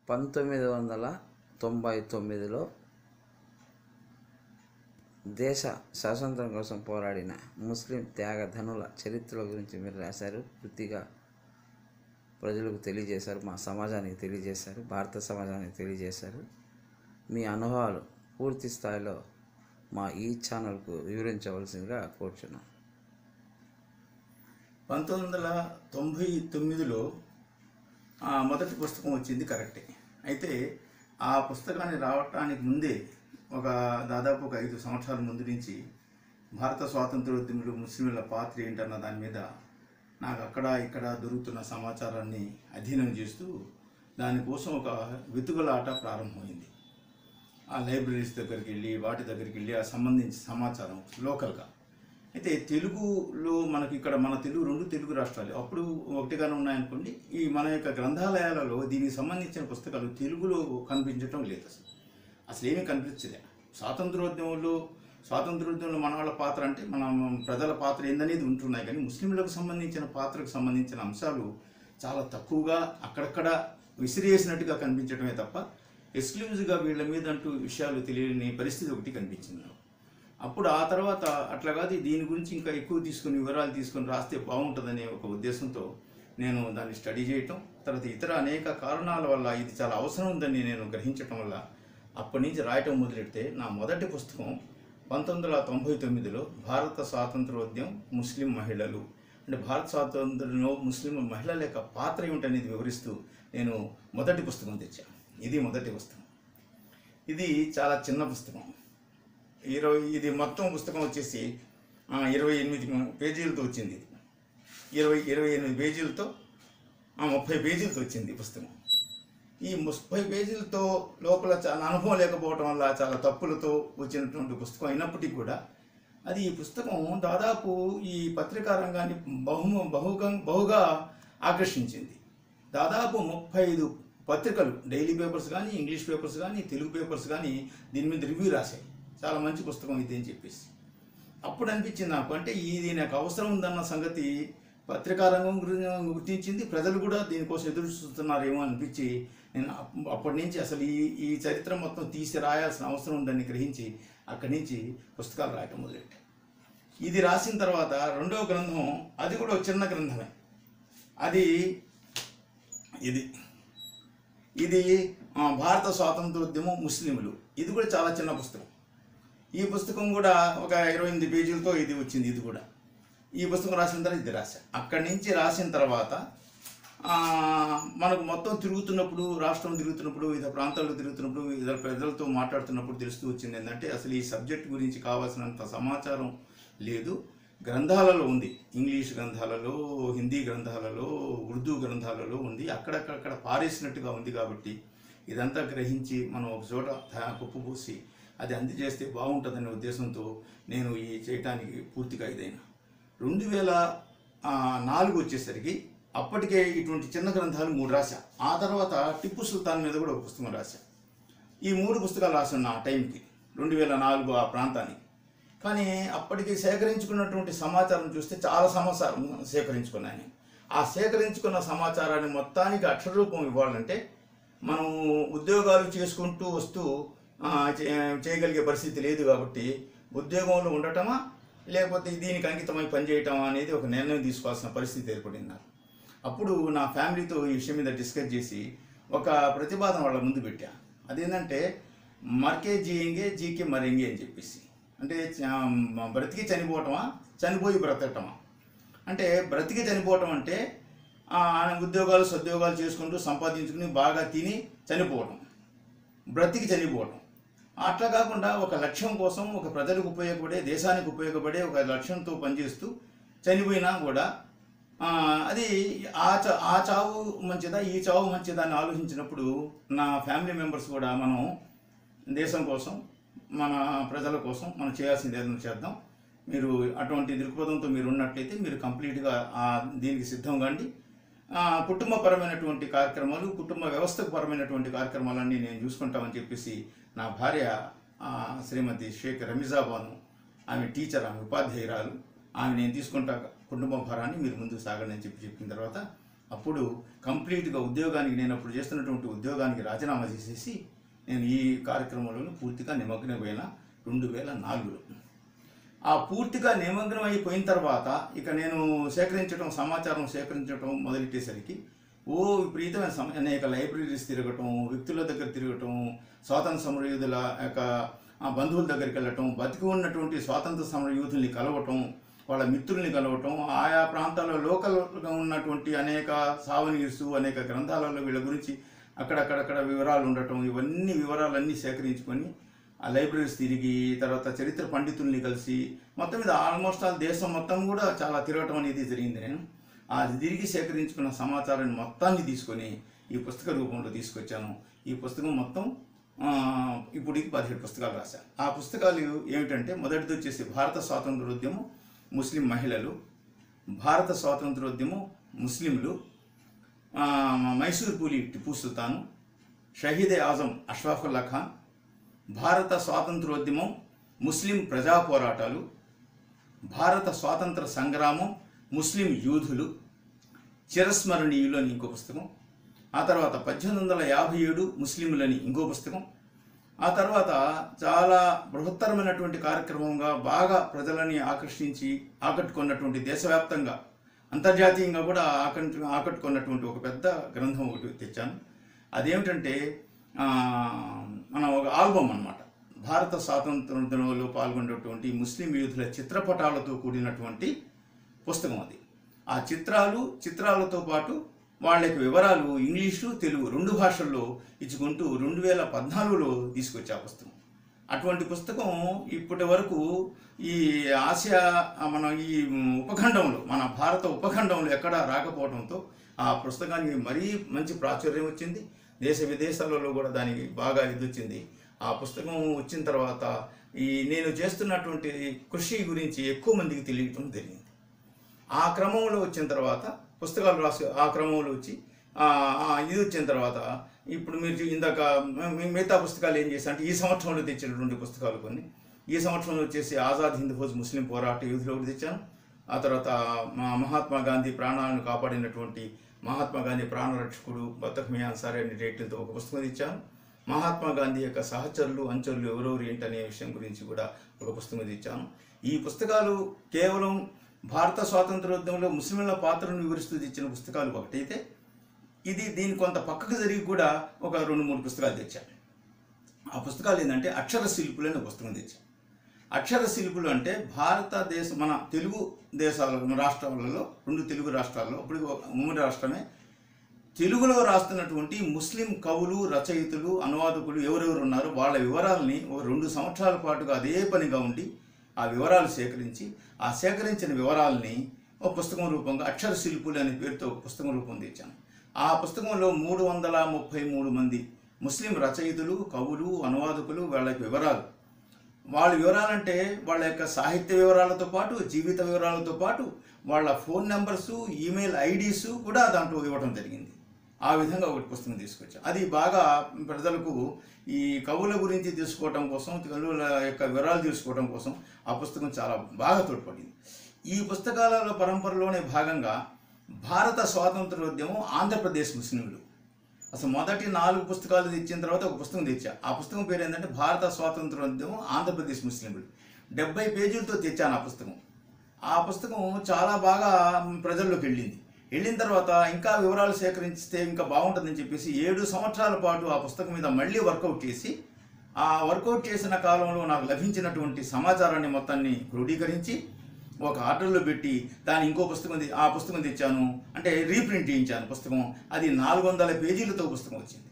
పంతొమ్మిది వందల తొంభై తొమ్మిదిలో దేశ స్వాతంత్రం కోసం పోరాడిన ముస్లిం త్యాగధనుల చరిత్రల గురించి మీరు రాశారు పూర్తిగా ప్రజలకు తెలియజేశారు మా సమాజానికి తెలియజేశారు భారత సమాజానికి తెలియజేశారు మీ అనుభవాలు పూర్తి స్థాయిలో మా ఈ ఛానల్కు వివరించవలసిందిగా కోరుచున్నాం పంతొమ్మిది వందల తొంభై తొమ్మిదిలో ఆ మొదటి పుస్తకం వచ్చింది కరెక్టే అయితే ఆ పుస్తకాన్ని రావటానికి ముందే ఒక దాదాపు ఒక ఐదు సంవత్సరాల ముందు నుంచి భారత స్వాతంత్రోద్యములు ముస్లింల పాత్ర ఏంటన్న దాని మీద నాకు అక్కడ ఇక్కడ దొరుకుతున్న సమాచారాన్ని అధ్యయనం చేస్తూ దానికోసం ఒక వెతుకులాట ప్రారంభమైంది ఆ లైబ్రరీస్ దగ్గరికి వెళ్ళి వాటి దగ్గరికి వెళ్ళి ఆ సంబంధించి సమాచారం లోకల్గా అయితే తెలుగులో మనకి ఇక్కడ మన తెలుగు రెండు తెలుగు రాష్ట్రాలు అప్పుడు ఒకటిగానే ఉన్నాయనుకోండి ఈ మన యొక్క గ్రంథాలయాలలో దీనికి సంబంధించిన పుస్తకాలు తెలుగులో కనిపించటం లేదు అసలు అసలు ఏమీ కనిపించలే స్వాతంత్రోద్యమంలో స్వాతంత్రోద్యమంలో మన వాళ్ళ పాత్ర అంటే మన ప్రజల పాత్ర ఏందనేది ఉంటున్నాయి కానీ ముస్లింలకు సంబంధించిన పాత్రకు సంబంధించిన అంశాలు చాలా తక్కువగా అక్కడక్కడ విసిరేసినట్టుగా కనిపించడమే తప్ప ఎక్స్క్లూజివ్గా వీళ్ళ మీద అంటూ విషయాలు తెలియని పరిస్థితి ఒకటి కనిపించింది నాకు అప్పుడు ఆ తర్వాత అట్లా కాదు దీని గురించి ఇంకా ఎక్కువ తీసుకుని వివరాలు తీసుకొని రాస్తే బాగుంటుందనే ఒక ఉద్దేశంతో నేను దాన్ని స్టడీ చేయటం తర్వాత ఇతర అనేక కారణాల వల్ల ఇది చాలా అవసరం ఉందని నేను గ్రహించటం వల్ల అప్పటి నుంచి రాయటం మొదలెడితే నా మొదటి పుస్తకం పంతొమ్మిది వందల తొంభై తొమ్మిదిలో భారత స్వాతంత్రోద్యమం ముస్లిం మహిళలు అంటే భారత స్వాతంత్రంలో ముస్లిం మహిళల యొక్క పాత్ర ఏమిటనేది వివరిస్తూ నేను మొదటి పుస్తకం తెచ్చాను ఇది మొదటి పుస్తకం ఇది చాలా చిన్న పుస్తకం ఇరవై ఇది మొత్తం పుస్తకం వచ్చేసి ఆ, ఇరవై ఎనిమిది పేజీలతో వచ్చింది ఇది ఇరవై ఇరవై ఎనిమిది పేజీలతో ఆ, ముప్పై పేజీలతో వచ్చింది ఈ పుస్తకం ఈ ముప్పై పేజీలతో లోపల చాలా అనుభవం లేకపోవడం వల్ల చాలా తప్పులతో వచ్చినటువంటి పుస్తకం అయినప్పటికీ కూడా అది ఈ పుస్తకం దాదాపు ఈ పత్రికా రంగాన్ని బహు బహుగా బహుగా ఆకర్షించింది దాదాపు ముప్పై ఐదు పత్రికలు డైలీ పేపర్స్ కానీ ఇంగ్లీష్ పేపర్స్ కానీ తెలుగు పేపర్స్ కానీ దీని మీద రివ్యూ రాశాయి చాలా మంచి పుస్తకం ఇది అని చెప్పేసి అప్పుడు అనిపించింది నాకు అంటే ఇది నాకు అవసరం ఉందన్న సంగతి పత్రికా రంగం గురించి గుర్తించింది ప్రజలు కూడా దీనికోసం ఎదురు చూస్తున్నారేమో అనిపించి నేను అప్- అప్పటి నుంచి అసలు ఈ ఈ చరిత్ర మొత్తం తీసి రాయాల్సిన అవసరం ఉందని గ్రహించి అక్కడి నుంచి పుస్తకాలు రాయటం మొదలెట్టాను ఇది రాసిన తర్వాత రెండవ గ్రంథం అది కూడా ఒక చిన్న గ్రంథమే అది ఇది ఇది ఆ, భారత స్వాతంత్రోద్యమం ముస్లింలు ఇది కూడా చాలా చిన్న పుస్తకం ఈ పుస్తకం కూడా ఒక ఇరవై ఎనిమిది పేజీలతో ఇది వచ్చింది ఇది కూడా ఈ పుస్తకం రాసిన తర్వాత ఇది రాశా అక్కడి నుంచి రాసిన తర్వాత ఆ, మనకు మొత్తం తిరుగుతున్నప్పుడు రాష్ట్రం తిరుగుతున్నప్పుడు వివిధ ప్రాంతాల్లో తిరుగుతున్నప్పుడు వివిధ ప్రజలతో మాట్లాడుతున్నప్పుడు తెలుస్తూ వచ్చింది ఏంటంటే అసలు ఈ సబ్జెక్ట్ గురించి కావాల్సినంత సమాచారం లేదు గ్రంథాలలో ఉంది ఇంగ్లీష్ గ్రంథాలలో హిందీ గ్రంథాలలో ఉర్దూ గ్రంథాలలో ఉంది అక్కడక్కడక్కడ పారేసినట్టుగా ఉంది కాబట్టి ఇదంతా గ్రహించి మనం ఒక చోట తా- కుప్పపోసి అది అందజేస్తే బాగుంటుందనే ఉద్దేశంతో నేను ఈ చేయటానికి పూర్తిగా ఇదైనా రెండు వేల ఆ, నాలుగు వచ్చేసరికి అప్పటికే ఇటువంటి చిన్న గ్రంథాలు మూడు రాశా ఆ తర్వాత టిప్పు సుల్తాన్ మీద కూడా ఒక పుస్తకం రాశా ఈ మూడు పుస్తకాలు రాసున్నా ఆ టైంకి రెండు వేల నాలుగు ఆ ప్రాంతానికి కానీ అప్పటికి సేకరించుకున్నటువంటి సమాచారం చూస్తే చాలా సమాచారం సేకరించుకున్నాను నేను. ఆ సేకరించుకున్న సమాచారాన్ని మొత్తానికి అక్షరరూపం ఇవ్వాలంటే మనం ఉద్యోగాలు చేసుకుంటూ వస్తూ ఆ, చే- చేయగలిగే పరిస్థితి లేదు కాబట్టి ఉద్యోగంలో ఉండటమా లేకపోతే దీనికి అంకితమై పనిచేయటమా అనేది ఒక నిర్ణయం తీసుకోవాల్సిన పరిస్థితి ఏర్పడింది నాకు అప్పుడు నా ఫ్యామిలీతో ఈ విషయం మీద డిస్కస్ చేసి ఒక ప్రతిపాదన వాళ్ళ ముందు పెట్టా అదేంటంటే మర్కే జీయింగే జీకే మరింగే అని చెప్పేసి అంటే చ- బ్రతికి చనిపోవటమా చనిపోయి బ్రతకటమా అంటే బ్రతికి చనిపోవటం అంటే ఆ, ఆయన ఉద్యోగాలు సద్యోగాలు చేసుకుంటూ సంపాదించుకుని బాగా తిని చనిపోవటం బ్రతికి చనిపోవటం అట్లా కాకుండా ఒక లక్ష్యం కోసం ఒక ప్రజలకు ఉపయోగపడే దేశానికి ఉపయోగపడే ఒక లక్ష్యంతో పనిచేస్తూ చనిపోయినా కూడా ఆ, అది ఆ చ ఆ చావు మంచిదా ఈ చావు మంచిదా అని ఆలోచించినప్పుడు నా ఫ్యామిలీ మెంబర్స్ కూడా మనం దేశం కోసం మన ప్రజల కోసం మనం చేయాల్సింది ఏదైనా చేద్దాం మీరు అటువంటి దృక్పథంతో మీరు ఉన్నట్లయితే మీరు కంప్లీట్గా ఆ దీనికి సిద్ధం కాండి ఆ, కుటుంబపరమైనటువంటి కార్యక్రమాలు కుటుంబ వ్యవస్థకు పరమైనటువంటి కార్యక్రమాలన్నీ నేను చూసుకుంటామని చెప్పేసి నా భార్య ఆ, శ్రీమతి షేక్ రమిజాబాను ఆమె టీచర్ ఆమె ఉపాధ్యాయురాలు ఆమె నేను తీసుకుంటా కుటుంబ భారాన్ని మీరు ముందుకు సాగండి అని చెప్పి చెప్పిన తర్వాత అప్పుడు కంప్లీట్గా ఉద్యోగానికి నేను అప్పుడు చేస్తున్నటువంటి ఉద్యోగానికి రాజీనామా చేసేసి నేను ఈ కార్యక్రమంలో పూర్తిగా నిమగ్నమైన రెండు వేల నాలుగులో ఆ పూర్తిగా నిమగ్నం అయిపోయిన తర్వాత ఇక నేను సేకరించడం సమాచారం సేకరించడం మొదలెట్టేసరికి ఓ విపరీతమైన సమ అనేక లైబ్రరీస్ తిరగటం వ్యక్తుల దగ్గర తిరగటం స్వాతంత్ర సమరయోధుల యొక్క ఆ బంధువుల దగ్గరికి వెళ్ళటం బతికి ఉన్నటువంటి స్వాతంత్ర సమర యూతుల్ని కలవటం వాళ్ళ మిత్రుల్ని కలవటం ఆయా ప్రాంతాల్లో లోకల్గా ఉన్నటువంటి అనేక సావనీర్స్ అనేక గ్రంథాలలో వీళ్ళ గురించి అక్కడక్కడక్కడ వివరాలు ఉండటం ఇవన్నీ వివరాలన్నీ సేకరించుకొని ఆ లైబ్రరీస్ తిరిగి తర్వాత చరిత్ర పండితుల్ని కలిసి మొత్తం మీద ఆల్మోస్ట్ ఆల్ దేశం మొత్తం కూడా చాలా తిరగటం అనేది జరిగింది నేను ఆ తిరిగి సేకరించుకున్న సమాచారాన్ని మొత్తాన్ని తీసుకొని ఈ పుస్తక రూపంలో తీసుకొచ్చాను ఈ పుస్తకం మొత్తం ఆ, ఇప్పటికి పదిహేడు పుస్తకాలు రాశాను ఆ పుస్తకాలు ఏమిటంటే మొదటిది వచ్చేసి భారత స్వాతంత్రోద్యమం ముస్లిం మహిళలు భారత స్వాతంత్రోద్యమం ముస్లింలు ఆ, మైసూర్ పూలి టిప్పు సుల్తాను షహీద్ ఆజం అష్ఫాఫుల్లా ఖాన్ భారత స్వాతంత్రోద్యమం ముస్లిం ప్రజా పోరాటాలు భారత స్వాతంత్ర సంగ్రామం ముస్లిం యూదులు చిరస్మరణీయులు అని ఇంకో పుస్తకం ఆ తర్వాత పద్దెనిమిది వందల యాభై ఏడు ముస్లింలని ఇంకో పుస్తకం ఆ తర్వాత చాలా బృహత్తరమైనటువంటి కార్యక్రమంగా బాగా ప్రజలని ఆకర్షించి ఆకట్టుకున్నటువంటి దేశవ్యాప్తంగా అంతర్జాతీయంగా కూడా ఆకట్టు ఆకట్టుకున్నటువంటి ఒక పెద్ద గ్రంథం ఒకటి తెచ్చాను అదేమిటంటే ఆ, మన ఒక ఆల్బమ్ అన్నమాట భారత స్వాతంత్రోద్యమంలో పాల్గొన్నటువంటి ముస్లిం యూతుల చిత్రపటాలతో కూడినటువంటి పుస్తకం అది ఆ చిత్రాలు చిత్రాలతో పాటు వాళ్ళ యొక్క వివరాలు ఇంగ్లీషు తెలుగు రెండు భాషల్లో ఇచ్చుకుంటూ రెండు వేల పద్నాలుగులో తీసుకొచ్చే ఆ పుస్తకం అటువంటి పుస్తకం ఇప్పటి వరకు ఈ ఆసియా మన ఈ ఉపఖండంలో మన భారత ఉపఖండంలో ఎక్కడా రాకపోవడంతో ఆ పుస్తకానికి మరీ మంచి ప్రాచుర్యం వచ్చింది దేశ విదేశాలలో కూడా దానికి బాగా ఇది వచ్చింది ఆ పుస్తకం వచ్చిన తర్వాత ఈ నేను చేస్తున్నటువంటి కృషి గురించి ఎక్కువ మందికి తెలియటం జరిగింది ఆ క్రమంలో వచ్చిన తర్వాత పుస్తకాలు రాసి ఆ క్రమంలో వచ్చి ఆ, ఆ, ఇది వచ్చిన తర్వాత ఇప్పుడు మీరు చూ- ఇందాక మీ- మిగతా పుస్తకాలు ఏం చేశా అంటే ఈ సంవత్సరంలో తెచ్చినటువంటి పుస్తకాలు కొన్ని ఈ సంవత్సరంలో వచ్చేసి ఆజాద్ హింద్ ఫౌజ్ ముస్లిం పోరాట యూత్లో ఒకటి తెచ్చాను ఆ తర్వాత మా మహాత్మా గాంధీ ప్రాణాలను కాపాడినటువంటి మహాత్మా గాంధీ ప్రాణరక్షకుడు బతక్ మీ అన్సారీ అనే టైటిల్తో ఒక పుస్తకం ఇచ్చాను మహాత్మా గాంధీ యొక్క సహచరులు అంచరులు ఎవరెవరు ఏంటనే విషయం గురించి కూడా ఒక పుస్తకం ఇచ్చాను ఈ పుస్తకాలు కేవలం భారత స్వాతంత్రోద్యమంలో ముస్లింల పాత్రను వివరిస్తూ ఇచ్చిన పుస్తకాలు ఒకటైతే ఇది దీని కొంత పక్కకు జరిగి కూడా ఒక రెండు మూడు పుస్తకాలు తెచ్చాను ఆ పుస్తకాలు ఏంటంటే అక్షర శిల్పులు అనే పుస్తకం తెచ్చాను అక్షర శిల్పులు అంటే భారతదేశ మన తెలుగు దేశాల రాష్ట్రాలలో రెండు తెలుగు రాష్ట్రాల్లో ఇప్పుడు ఉమ్మడి రాష్ట్రమే తెలుగులో రాస్తున్నటువంటి ముస్లిం కవులు రచయితలు అనువాదకులు ఎవరెవరు ఉన్నారో వాళ్ళ వివరాలని ఒక రెండు సంవత్సరాల పాటుగా అదే పనిగా ఉండి ఆ వివరాలు సేకరించి ఆ సేకరించిన వివరాలని ఒక పుస్తకం రూపంగా అక్షర శిల్పులు అనే పేరుతో ఒక పుస్తకం రూపొందించాను ఆ పుస్తకంలో మూడు వందల ముప్పై మూడు మంది ముస్లిం రచయితలు కవులు అనువాదకులు వాళ్ళ యొక్క వివరాలు వాళ్ళ వివరాలంటే వాళ్ళ యొక్క సాహిత్య వివరాలతో పాటు జీవిత వివరాలతో పాటు వాళ్ళ ఫోన్ నెంబర్సు ఈమెయిల్ ఐడీస్ కూడా దాంట్లో ఇవ్వడం జరిగింది ఆ విధంగా ఒకటి పుస్తకం తీసుకొచ్చాం అది బాగా ప్రజలకు ఈ కవుల గురించి తెలుసుకోవడం కోసం కవుల యొక్క వివరాలు తెలుసుకోవడం కోసం ఆ పుస్తకం చాలా బాగా తోడ్పడింది ఈ పుస్తకాల పరంపరలోనే భాగంగా భారత స్వాతంత్రోద్యమం ఆంధ్రప్రదేశ్ ముస్లింలు అసలు మొదటి నాలుగు పుస్తకాలు తెచ్చిన తర్వాత ఒక పుస్తకం తెచ్చా ఆ పుస్తకం పేరు ఏంటంటే భారత స్వాతంత్రోద్యమం ఆంధ్రప్రదేశ్ ముస్లింలు డెబ్బై పేజీలతో తెచ్చాను ఆ పుస్తకం ఆ పుస్తకం చాలా బాగా ప్రజల్లోకి వెళ్ళింది వెళ్ళిన తర్వాత ఇంకా వివరాలు సేకరిస్తే ఇంకా బాగుంటుందని చెప్పేసి ఏడు సంవత్సరాల పాటు ఆ పుస్తకం మీద మళ్ళీ వర్కౌట్ చేసి ఆ వర్కౌట్ చేసిన కాలంలో నాకు లభించినటువంటి సమాచారాన్ని మొత్తాన్ని క్రోడీకరించి ఒక ఆర్డర్లో పెట్టి దాని ఇంకో పుస్తకం తె- ఆ పుస్తకం తెచ్చాను అంటే రీప్రింట్ చేయించాను పుస్తకం అది నాలుగు వందల పేజీలతో పుస్తకం వచ్చింది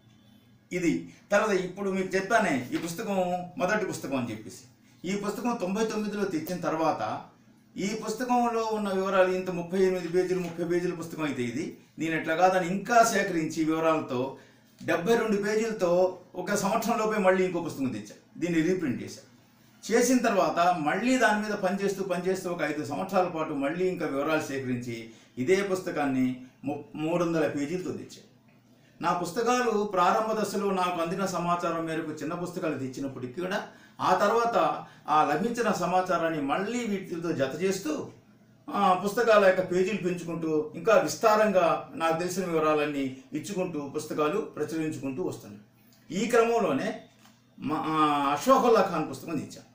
ఇది తర్వాత ఇప్పుడు మీకు చెప్పానే ఈ పుస్తకం మొదటి పుస్తకం అని చెప్పేసి ఈ పుస్తకం తొంభై తొమ్మిదిలో తెచ్చిన తర్వాత ఈ పుస్తకంలో ఉన్న వివరాలు ఇంత ముప్పై ఎనిమిది పేజీలు ముప్పై పేజీల పుస్తకం అయితే ఇది నేను ఎట్లా కాదని ఇంకా సేకరించి వివరాలతో డెబ్బై రెండు పేజీలతో ఒక సంవత్సరంలోపే మళ్ళీ ఇంకో పుస్తకం తెచ్చా దీన్ని రీప్రింట్ చేశా చేసిన తర్వాత మళ్ళీ దాని మీద పనిచేస్తూ పనిచేస్తూ ఒక ఐదు సంవత్సరాల పాటు మళ్ళీ ఇంకా వివరాలు సేకరించి ఇదే పుస్తకాన్ని ము మూడు వందల పేజీలతో తెచ్చాను నా పుస్తకాలు ప్రారంభ దశలో నాకు అందిన సమాచారం మేరకు చిన్న పుస్తకాలు తెచ్చినప్పటికీ కూడా ఆ తర్వాత ఆ లభించిన సమాచారాన్ని మళ్ళీ వీటితో జత చేస్తూ ఆ, పుస్తకాల యొక్క పేజీలు పెంచుకుంటూ ఇంకా విస్తారంగా నాకు తెలిసిన వివరాలన్నీ ఇచ్చుకుంటూ పుస్తకాలు ప్రచురించుకుంటూ వస్తున్నాను ఈ క్రమంలోనే మా ఆ, అషోకుల్లా ఖాన్ పుస్తకం తెచ్చాను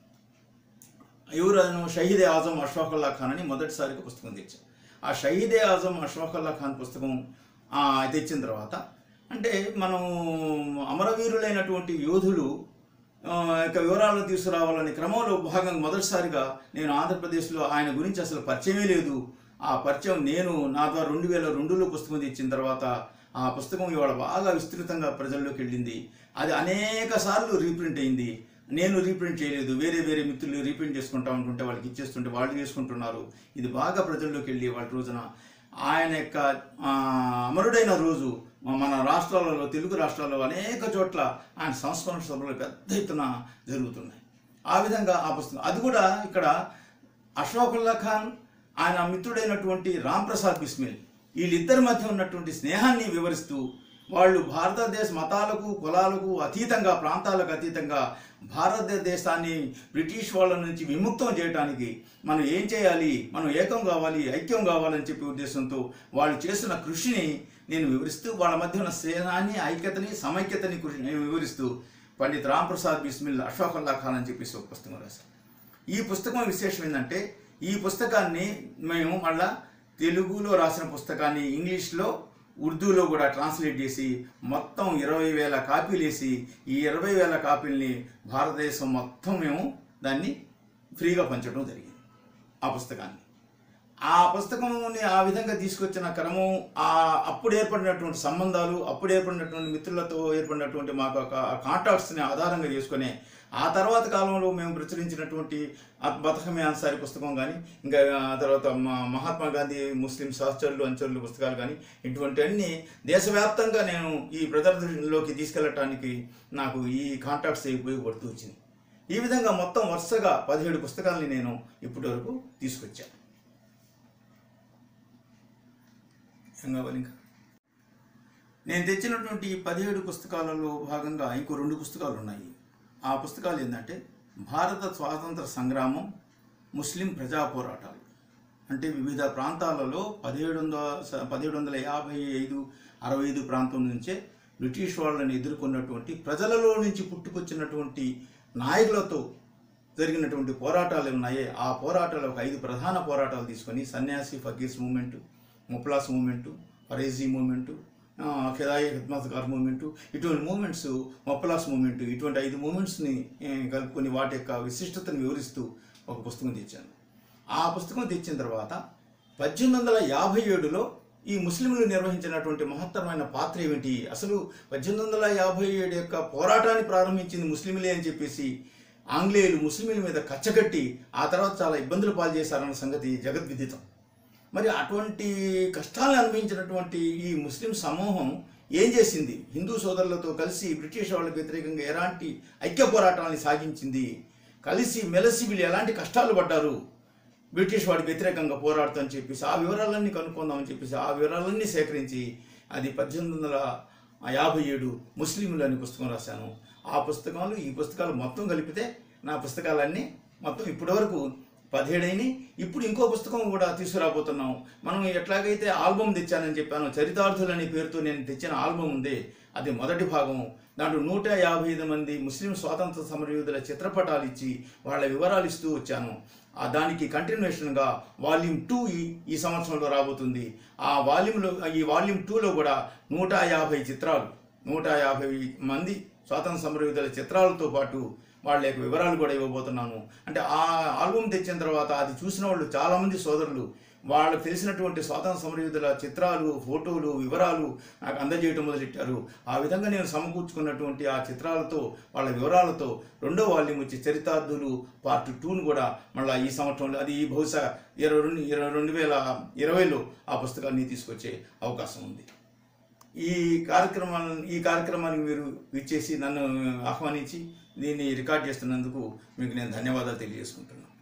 ఎవరను షహీద్ ఆజం అష్ఫాకుల్లా ఖాన్ అని మొదటిసారిగా పుస్తకం తెచ్చాను ఆ షహీదే ఆజం అష్ఫాకుల్లా ఖాన్ పుస్తకం ఆ, తెచ్చిన తర్వాత అంటే మనం అమరవీరులైనటువంటి యోధులు ఆ, యొక్క వివరాలను తీసుకురావాలనే క్రమంలో భాగంగా మొదటిసారిగా నేను ఆంధ్రప్రదేశ్లో ఆయన గురించి అసలు పరిచయమే లేదు ఆ పరిచయం నేను నా ద్వారా రెండు వేల రెండులో పుస్తకం తెచ్చిన తర్వాత ఆ పుస్తకం ఇవాళ బాగా విస్తృతంగా ప్రజల్లోకి వెళ్ళింది అది అనేక సార్లు రీప్రింట్ అయింది నేను రీప్రింట్ చేయలేదు వేరే వేరే మిత్రులు రీప్రింట్ చేసుకుంటా ఉంటుంటే వాళ్ళకి ఇచ్చేస్తుంటే వాళ్ళు చేసుకుంటున్నారు ఇది బాగా ప్రజల్లోకి వెళ్ళి వాళ్ళ రోజున ఆయన యొక్క ఆ, అమరుడైన రోజు మన రాష్ట్రాలలో తెలుగు రాష్ట్రాల్లో అనేక చోట్ల ఆయన సంస్మరణ సభలు పెద్ద ఎత్తున జరుగుతున్నాయి ఆ విధంగా ఆ పుస్తకం అది కూడా ఇక్కడ అషోకుల్లా ఖాన్ ఆయన మిత్రుడైనటువంటి రామ్ ప్రసాద్ బిస్మిల్ వీళ్ళిద్దరి మధ్య ఉన్నటువంటి స్నేహాన్ని వివరిస్తూ వాళ్ళు భారతదేశ మతాలకు కులాలకు అతీతంగా ప్రాంతాలకు అతీతంగా భారతదేశాన్ని బ్రిటిష్ వాళ్ళ నుంచి విముక్తం చేయడానికి మనం ఏం చేయాలి మనం ఏకం కావాలి ఐక్యం కావాలని చెప్పే ఉద్దేశంతో వాళ్ళు చేస్తున్న కృషిని నేను వివరిస్తూ వాళ్ళ మధ్య ఉన్న స్నేహాన్ని ఐక్యతని సమైక్యతని కృషి నేను వివరిస్తూ పండిత్ రామ్ ప్రసాద్ బిస్మిల్ అషోకుల్లా ఖాన్ అని చెప్పేసి ఒక పుస్తకం రాశాను ఈ పుస్తకం విశేషం ఏంటంటే ఈ పుస్తకాన్ని మేము మళ్ళా తెలుగులో రాసిన పుస్తకాన్ని ఇంగ్లీష్లో ఉర్దూలో కూడా ట్రాన్స్లేట్ చేసి మొత్తం ఇరవై వేల కాపీలు వేసి ఈ ఇరవై వేల కాపీల్ని భారతదేశం మొత్తం మేము దాన్ని ఫ్రీగా పంచడం జరిగింది ఆ పుస్తకాన్ని ఆ పుస్తకంని ఆ విధంగా తీసుకొచ్చిన క్రమం ఆ అప్పుడు ఏర్పడినటువంటి సంబంధాలు అప్పుడు ఏర్పడినటువంటి మిత్రులతో ఏర్పడినటువంటి మాకు ఒక కాంటాక్ట్స్ని ఆధారంగా చేసుకొని ఆ తర్వాత కాలంలో మేము ప్రచురించినటువంటి ఆ బతకమే అన్సారి పుస్తకం కానీ ఇంకా ఆ తర్వాత మా- మహాత్మా గాంధీ ముస్లిం సహచరులు అంచరులు పుస్తకాలు కానీ ఇటువంటి అన్ని దేశవ్యాప్తంగా నేను ఈ ప్రదర్శనలోకి తీసుకెళ్ళటానికి నాకు ఈ కాంటాక్ట్స్ ఉపయోగపడుతూ వచ్చింది ఈ విధంగా మొత్తం వరుసగా పదిహేడు పుస్తకాలని నేను ఇప్పటి వరకు తీసుకొచ్చాను ఏం కావాలి ఇంకా నేను తెచ్చినటువంటి ఈ పదిహేడు పుస్తకాలలో భాగంగా ఇంకో రెండు పుస్తకాలు ఉన్నాయి ఆ పుస్తకాలు ఏంటంటే భారత స్వాతంత్ర సంగ్రామం ముస్లిం ప్రజా పోరాటాలు అంటే వివిధ ప్రాంతాలలో పదిహేడు వందల పదిహేడు వందల యాభై ఐదు అరవై ఐదు ప్రాంతం నుంచే బ్రిటిష్ వాళ్ళని ఎదుర్కొన్నటువంటి ప్రజలలో నుంచి పుట్టుకొచ్చినటువంటి నాయకులతో జరిగినటువంటి పోరాటాలు ఉన్నాయే ఆ పోరాటాలు ఒక ఐదు ప్రధాన పోరాటాలు తీసుకొని Sanyasi fakirs movement Moplahs movement Faraizi movement Khudai Khidmatgar movement ఇటువంటి మూమెంట్స్ మొప్పలాస్ మూమెంట్ ఇటువంటి ఐదు మూమెంట్స్ని కలుపుకొని వాటి యొక్క విశిష్టతను వివరిస్తూ ఒక పుస్తకం తెచ్చాను ఆ పుస్తకం తెచ్చిన తర్వాత పద్దెనిమిది వందల యాభై ఏడులో ఈ ముస్లింలు నిర్వహించినటువంటి మహత్తరమైన పాత్ర ఏమిటి అసలు పద్దెనిమిది వందల యాభై ఏడు యొక్క పోరాటాన్ని ప్రారంభించింది ముస్లింలే అని చెప్పేసి ఆంగ్లేయులు ముస్లింల మీద కచ్చగట్టి ఆ తర్వాత చాలా ఇబ్బందులు పాలు చేశారన్న సంగతి జగద్విదితం మరి అటువంటి కష్టాలను అనుభవించినటువంటి ఈ ముస్లిం సమూహం ఏం చేసింది హిందూ సోదరులతో కలిసి బ్రిటిష్ వాళ్ళకి వ్యతిరేకంగా ఎలాంటి ఐక్య పోరాటాన్ని సాగించింది కలిసి మెలసి వీళ్ళు ఎలాంటి కష్టాలు పడ్డారు బ్రిటిష్ వాడికి వ్యతిరేకంగా పోరాడుతా అని చెప్పేసి ఆ వివరాలన్నీ కనుక్కుందామని చెప్పేసి ఆ వివరాలన్నీ సేకరించి అది పద్దెనిమిది వందల యాభై ఏడు ముస్లింలు అనే పుస్తకం రాశాను ఆ పుస్తకాలు ఈ పుస్తకాలు మొత్తం కలిపితే నా పుస్తకాలన్నీ మొత్తం ఇప్పటివరకు పదిహేడైని ఇప్పుడు ఇంకో పుస్తకం కూడా తీసుకురాబోతున్నాం మనం ఎట్లాగైతే ఆల్బమ్ తెచ్చానని చెప్పాను చరితార్థులు అనే పేరుతో నేను తెచ్చిన ఆల్బమ్ ఉంది అది మొదటి భాగం దాంట్లో నూట యాభై ఐదు మంది ముస్లిం స్వాతంత్ర సమరయోధుల చిత్రపటాలు ఇచ్చి వాళ్ళ వివరాలు ఇస్తూ వచ్చాను ఆ దానికి కంటిన్యూషన్గా వాల్యూమ్ టూ ఈ ఈ సంవత్సరంలో రాబోతుంది ఆ వాల్యూమ్లో ఈ వాల్యూమ్ టూలో కూడా నూట యాభై చిత్రాలు నూట యాభై మంది స్వాతంత్ర సమరయోధుల చిత్రాలతో పాటు వాళ్ళ యొక్క వివరాలు కూడా ఇవ్వబోతున్నాను అంటే ఆ ఆల్బమ్ తెచ్చిన తర్వాత అది చూసిన వాళ్ళు చాలామంది సోదరులు వాళ్ళకు తెలిసినటువంటి స్వాతంత్ర సమరయోధుల చిత్రాలు ఫోటోలు వివరాలు నాకు అందజేయడం మొదలెట్టారు ఆ విధంగా నేను సమకూర్చుకున్నటువంటి ఆ చిత్రాలతో వాళ్ళ వివరాలతో రెండో వాల్యూమ్ వచ్చి చరితార్థులు పార్ట్ టూను కూడా మళ్ళీ ఈ సంవత్సరంలో అది బహుశా ఇరవై రెండు ఇరవై రెండు వేల ఇరవైలో ఆ పుస్తకాన్ని తీసుకొచ్చే అవకాశం ఉంది ఈ కార్యక్రమాన్ని ఈ కార్యక్రమానికి మీరు ఇచ్చేసి నన్ను ఆహ్వానించి దీన్ని రికార్డ్ చేస్తున్నందుకు మీకు నేను ధన్యవాదాలు తెలియజేసుకుంటున్నాను